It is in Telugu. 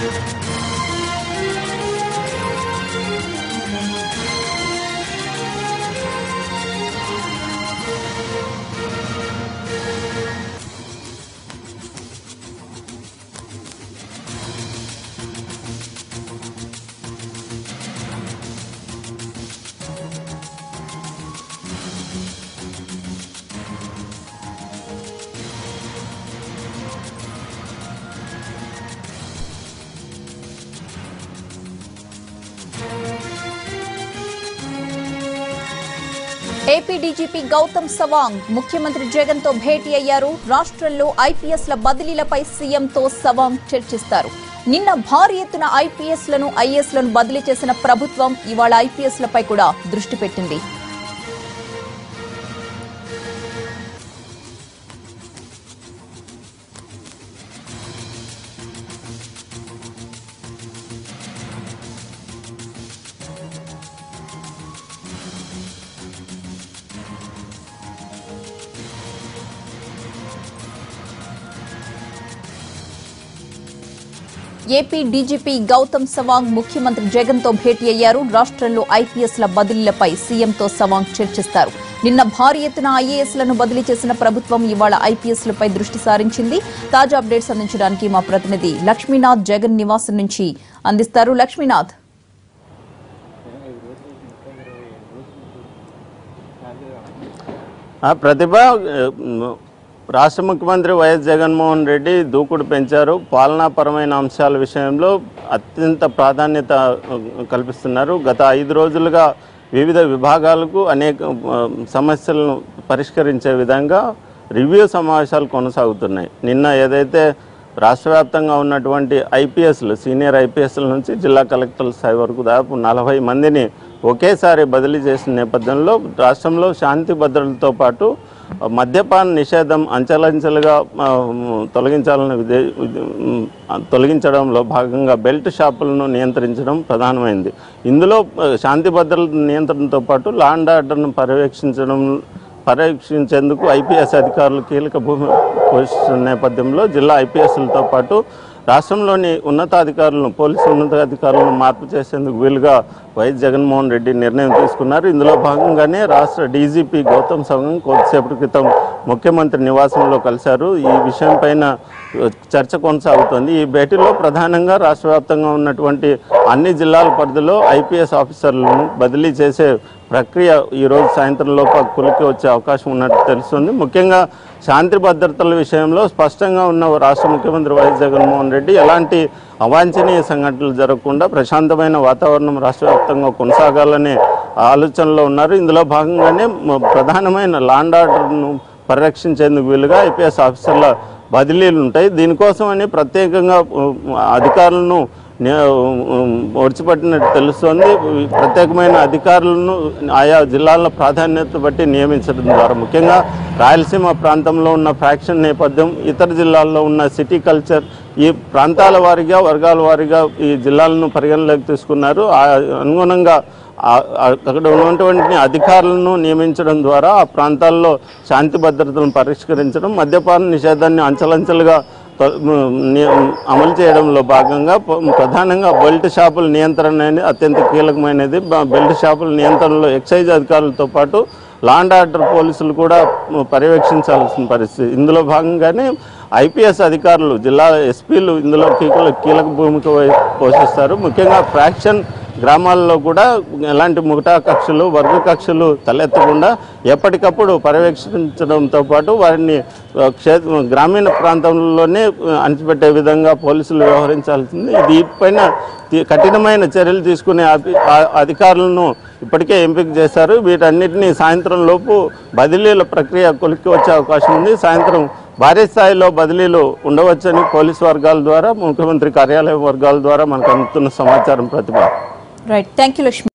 ఏపీ డీజీపీ గౌతమ్ సవాంగ్ ముఖ్యమంత్రి జగన్ తో భేటీ అయ్యారు రాష్ట్రంలో ఐపీఎస్ల బదిలీలపై సీఎంతో సవాంగ్ చర్చిస్తారు నిన్న భారీ ఎత్తున ఐపీఎస్ లను ఐఏఎస్ లను బదిలీ చేసిన ప్రభుత్వం ఇవాళ ఐపీఎస్ లపై కూడా దృష్టి పెట్టింది ఏపీ డీజీపీ గౌతమ్ సవాంగ్ ముఖ్యమంత్రి జగన్ తో భేటీ అయ్యారు రాష్ట్రంలో ఐపీఎస్ ల బదిలీలపై సీఎంతో సవాంగ్ చర్చిస్తారు నిన్న భారీ ఎత్తున ఐఏఎస్ లను బదిలీ చేసిన ప్రభుత్వం ఇవాళ ఐపీఎస్ లపై దృష్టి సారించింది తాజా అప్డేట్స్ అందించడానికి మా ప్రతినిధి లక్ష్మీనాథ్ జగన్ నివాసం నుంచి అందిస్తారు లక్ష్మీనాథ్ ఆ ప్రతిభ ఆ, రాష్ట్ర ముఖ్యమంత్రి వైఎస్ జగన్మోహన్ రెడ్డి దూకుడు పెంచారు పాలనాపరమైన అంశాల విషయంలో అత్యంత ప్రాధాన్యత ఆ, కల్పిస్తున్నారు గత ఐదు రోజులుగా వివిధ విభాగాలకు అనేక ఆ, సమస్యలను పరిష్కరించే విధంగా రివ్యూ సమావేశాలు కొనసాగుతున్నాయి నిన్న ఏదైతే రాష్ట్ర వ్యాప్తంగా ఉన్నటువంటి ఐపీఎస్లు సీనియర్ ఐపీఎస్ల నుంచి జిల్లా కలెక్టర్ల స్థాయి వరకు దాదాపు నలభై మందిని ఒకేసారి బదిలీ చేసిన నేపథ్యంలో రాష్ట్రంలో శాంతి భద్రతలతో పాటు మద్యపాన నిషేధం అంచెలంచెలుగా ఆ, తొలగించాలని విదే విదే- ఉమ్, తొలగించడంలో భాగంగా బెల్ట్ షాపులను నియంత్రించడం ప్రధానమైంది ఇందులో ఆ, శాంతి భద్రతల నియంత్రణతో పాటు లా అండ్ ఆర్డర్ను పర్యవేక్షించడం పర్యవేక్షించేందుకు ఐపీఎస్ అధికారులు కీలక భూమి పోషిస్తున్న నేపథ్యంలో జిల్లా ఐపీఎస్లతో పాటు రాష్ట్రంలోని ఉన్నతాధికారులను పోలీసు ఉన్నతాధికారులను మార్పు చేసేందుకు వీలుగా వైఎస్ జగన్మోహన్ రెడ్డి నిర్ణయం తీసుకున్నారు ఇందులో భాగంగానే రాష్ట్ర డీజీపీ గౌతమ్ సవంగ్ కొద్దిసేపటి క్రితం ముఖ్యమంత్రి నివాసంలో కలిశారు ఈ విషయం పైన చర్చ కొనసాగుతోంది ఈ భేటీలో ప్రధానంగా రాష్ట్ర వ్యాప్తంగా ఉన్నటువంటి అన్ని జిల్లాల పరిధిలో ఐపీఎస్ ఆఫీసర్లను బదిలీ చేసే ప్రక్రియ ఈరోజు సాయంత్రం లోపల కులికి వచ్చే అవకాశం ఉన్నట్టు తెలుస్తుంది ముఖ్యంగా శాంతి భద్రతల విషయంలో స్పష్టంగా ఉన్న రాష్ట్ర ముఖ్యమంత్రి వైఎస్ జగన్మోహన్ రెడ్డి ఎలాంటి అవాంఛనీయ సంఘటనలు జరగకుండా ప్రశాంతమైన వాతావరణం రాష్ట్ర వ్యాప్తంగా కొనసాగాలనే ఆలోచనలో ఉన్నారు ఇందులో భాగంగానే మ- ప్రధానమైన లాండ్ ఆర్డర్ను పరిరక్షించేందుకు వీలుగా ఐపీఎస్ ఆఫీసర్ల బదిలీలు ఉంటాయి దీనికోసమని ప్రత్యేకంగా ఉ, అధికారులను నే- ఉమ్, ఒడిచిపట్టినట్టు తెలుస్తోంది ఈ ప్రత్యేకమైన అధికారులను ఆయా జిల్లాల ప్రాధాన్యత బట్టి నియమించడం ద్వారా ముఖ్యంగా రాయలసీమ ప్రాంతంలో ఉన్న ఫ్రాక్షన్ నేపథ్యం ఇతర జిల్లాల్లో ఉన్న సిటీ కల్చర్ ఈ ప్రాంతాల వారీగా వర్గాల వారీగా ఈ జిల్లాలను పరిగణలోకి తీసుకున్నారు ఆ అనుగుణంగా ఆ- ఆ- అక్కడ ఉన్నటువంటి అధికారులను నియమించడం ద్వారా ఆ ప్రాంతాల్లో శాంతి భద్రతలను పరిష్కరించడం మద్యపాన నిషేధాన్ని అంచెలంచెలుగా తొ- ని- అమలు చేయడంలో భాగంగా ప- ప్రధానంగా బెల్ట్ షాపుల నియంత్రణ అనేది అత్యంత కీలకమైనది బ- బెల్ట్ షాపుల నియంత్రణలో ఎక్సైజ్ అధికారులతో పాటు లాండ్ ఆర్డర్ పోలీసులు కూడా పర్యవేక్షించాల్సిన పరిస్థితి ఇందులో భాగంగానే ఐపీఎస్ అధికారులు జిల్లా ఎస్పీలు ఇందులో కీలక కీలక భూమిక వహి- పోషిస్తారు ముఖ్యంగా ఫ్రాక్షన్ గ్రామాల్లో కూడా ఎలాంటి ముఠా కక్షలు వర్గ కక్షలు తలెత్తకుండా ఎప్పటికప్పుడు పర్యవేక్షించడంతో పాటు వారిని ఆ, క్షేత్ర గ్రామీణ ప్రాంతంలోనే ఆ, అణిచిపెట్టే విధంగా పోలీసులు వ్యవహరించాల్సింది దీనిపైన తీ- కఠినమైన చర్యలు తీసుకునే అధి- ఆ- అధికారులను ఇప్పటికే ఎంపిక చేశారు వీటన్నిటిని సాయంత్రం లోపు బదిలీల ప్రక్రియ కొలిక్కి వచ్చే అవకాశం ఉంది సాయంత్రం భారీ స్థాయిలో బదిలీలు ఉండవచ్చని పోలీసు వర్గాల ద్వారా ముఖ్యమంత్రి కార్యాలయం వర్గాల ద్వారా మనకు అందుతున్న సమాచారం Pratibha right thank you Lakshmi